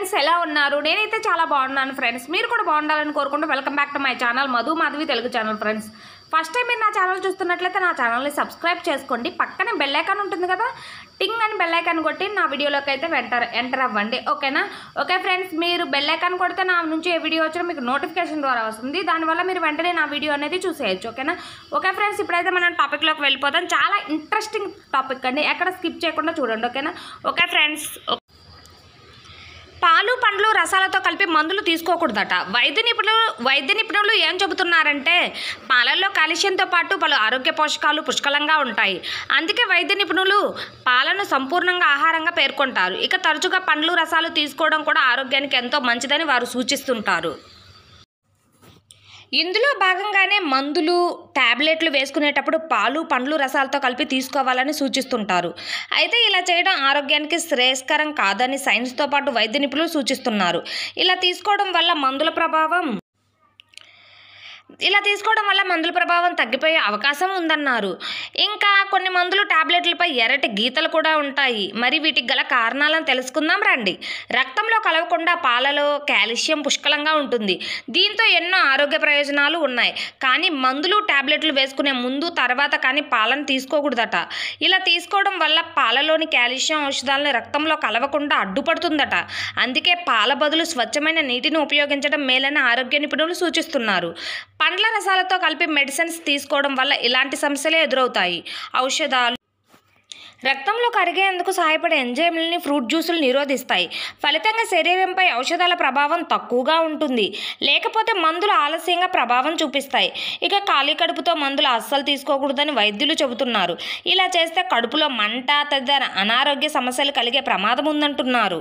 friends ఎలా ఉన్నారు నేనైతే చాలా బాగున్నాను ఫ్రెండ్స్ మీరు కూడా బాగుండాలని కోరుకుంటూ welcome back to my channel Madhu Madhavi Telugu channel friends first time మీరు నా ఛానల్ చూస్తున్నట్లయితే నా ఛానల్ని సబ్స్క్రైబ్ చేసుకోండి పక్కనే బెల్ ఐకాన్ ఉంటుంది కదా టింగ్ అని బెల్ ఐకాన్ కొట్టి నా వీడియోలోకి అయితే ఎంటర్ ఎంటర్ అవ్వండి ఓకేనా ఓకే ఫ్రెండ్స్ మీరు బెల్ ఐకాన్ కొడితే నా నుంచి ఏ వీడియో వచ్చినా మీకు నోటిఫికేషన్ ద్వారా వస్తుంది దానివల్ల మీరు వెంటనే నా వీడియో అనేది చూసేయచ్చు ఓకేనా ఓకే ఫ్రెండ్స్ ఇప్పుడైతే మనం టాపిక్లోకి వెళ్ళిపోతాం చాలా ఇంట్రెస్టింగ్ టాపిక్ అండి ఎక్కడ స్కిప్ చేయకుండా చూడండి ఓకేనా ఓకే ఫ్రెండ్స్ పాలు పండ్లు రసాలతో కలిపి మందులు తీసుకోకూడదట వైద్య నిపుణులు వైద్య నిపుణులు ఏం చెబుతున్నారంటే పాలల్లో కాల్షియంతో పాటు పలు ఆరోగ్య పోషకాలు పుష్కలంగా ఉంటాయి అందుకే వైద్య నిపుణులు పాలను సంపూర్ణంగా ఆహారంగా పేర్కొంటారు ఇక తరచుగా పండ్లు రసాలు తీసుకోవడం కూడా ఆరోగ్యానికి ఎంతో మంచిదని వారు సూచిస్తుంటారు ఇందులో భాగంగానే మందులు టాబ్లెట్లు వేసుకునేటప్పుడు పాలు పండ్లు రసాలతో కలిపి తీసుకోవాలని సూచిస్తుంటారు అయితే ఇలా చేయడం ఆరోగ్యానికి శ్రేయస్కరం కాదని సైన్స్తో పాటు వైద్య నిపుణులు సూచిస్తున్నారు ఇలా తీసుకోవడం వల్ల మందుల ప్రభావం ఇలా తీసుకోవడం వల్ల మందుల ప్రభావం తగ్గిపోయే అవకాశం ఉందన్నారు ఇంకా కొన్ని మందులు టాబ్లెట్లపై ఎర్రటి గీతలు కూడా ఉంటాయి మరి వీటికి గల కారణాలను తెలుసుకుందాం రండి రక్తంలో కలవకుండా పాలలో కాల్షియం పుష్కలంగా ఉంటుంది దీంతో ఎన్నో ఆరోగ్య ప్రయోజనాలు ఉన్నాయి కానీ మందులు టాబ్లెట్లు వేసుకునే ముందు తర్వాత కానీ పాలను తీసుకోకూడదట ఇలా తీసుకోవడం వల్ల పాలలోని కాల్షియం ఔషధాలను రక్తంలో కలవకుండా అడ్డుపడుతుందట అందుకే పాల బదులు స్వచ్ఛమైన నీటిని ఉపయోగించడం మేలని ఆరోగ్య నిపుణులు సూచిస్తున్నారు పండ్ల రసాలతో కలిపి మెడిసిన్స్ తీసుకోవడం వల్ల ఇలాంటి సమస్యలే ఎదురవుతాయి ఔషధాలు రక్తంలో కరిగేందుకు సహాయపడే ఎంజైమ్లని ఫ్రూట్ జ్యూసులు నిరోధిస్తాయి ఫలితంగా శరీరంపై ఔషధాల ప్రభావం తక్కువగా ఉంటుంది లేకపోతే మందులు ఆలస్యంగా ప్రభావం చూపిస్తాయి ఇక ఖాళీ కడుపుతో మందులు అస్సలు తీసుకోకూడదని వైద్యులు చెబుతున్నారు ఇలా చేస్తే కడుపులో మంట తదితర అనారోగ్య సమస్యలు కలిగే ప్రమాదం ఉందంటున్నారు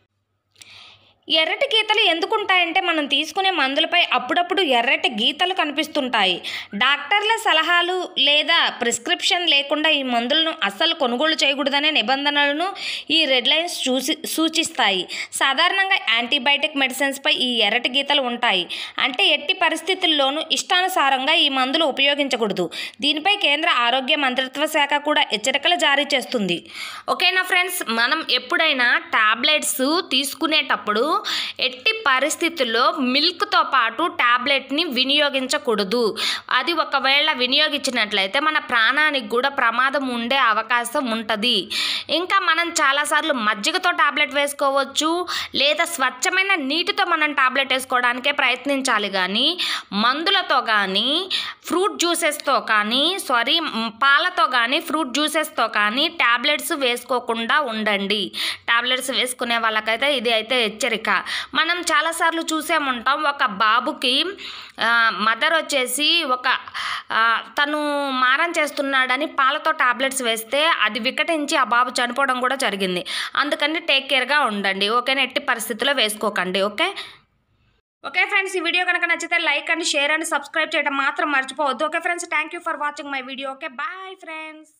ఎర్రటి గీతలు ఎందుకుంటాయంటే మనం తీసుకునే మందులపై అప్పుడప్పుడు ఎర్రటి గీతలు కనిపిస్తుంటాయి డాక్టర్ల సలహాలు లేదా ప్రిస్క్రిప్షన్ లేకుండా ఈ మందులను అస్సలు కొనుగోలు చేయకూడదనే నిబంధనలను ఈ రెడ్ లైన్స్ చూసి సూచిస్తాయి సాధారణంగా యాంటీబయాటిక్ మెడిసిన్స్పై ఈ ఎర్రటి గీతలు ఉంటాయి అంటే ఎట్టి పరిస్థితుల్లోనూ ఇష్టానుసారంగా ఈ మందులు ఉపయోగించకూడదు దీనిపై కేంద్ర ఆరోగ్య మంత్రిత్వ శాఖ కూడా హెచ్చరికలు జారీ చేస్తుంది ఓకేనా ఫ్రెండ్స్ మనం ఎప్పుడైనా టాబ్లెట్స్ తీసుకునేటప్పుడు ఎట్టి పరిస్థితుల్లో మిల్క్తో పాటు ట్యాబ్లెట్ని వినియోగించకూడదు అది ఒకవేళ వినియోగించినట్లయితే మన ప్రాణానికి కూడా ప్రమాదం ఉండే అవకాశం ఉంటుంది ఇంకా మనం చాలాసార్లు మజ్జిగతో టాబ్లెట్ వేసుకోవచ్చు లేదా స్వచ్ఛమైన నీటితో మనం టాబ్లెట్ వేసుకోవడానికే ప్రయత్నించాలి కానీ మందులతో కానీ ఫ్రూట్ జ్యూసెస్తో కానీ సారీ పాలతో కానీ ఫ్రూట్ జ్యూసెస్తో కానీ టాబ్లెట్స్ వేసుకోకుండా ఉండండి టాబ్లెట్స్ వేసుకునే వాళ్ళకైతే ఇది అయితే హెచ్చరిక మనం చాలాసార్లు చూసే ఉంటాం ఒక బాబుకి మదర్ వచ్చేసి ఒక ఆ, తను మారం చేస్తున్నాడని పాలతో టాబ్లెట్స్ వేస్తే అది వికటించి ఆ బాబు చనిపోవడం కూడా జరిగింది అందుకని టేక్ కేర్గా ఉండండి ఓకేనా ఎట్టి పరిస్థితుల్లో వేసుకోకండి ఓకే ఓకే ఫ్రెండ్స్ ఈ వీడియో కనుక నచ్చితే like and share and subscribe చేయడం మాత్రం మర్చిపోవద్దు okay friends thank you for watching my video okay bye friends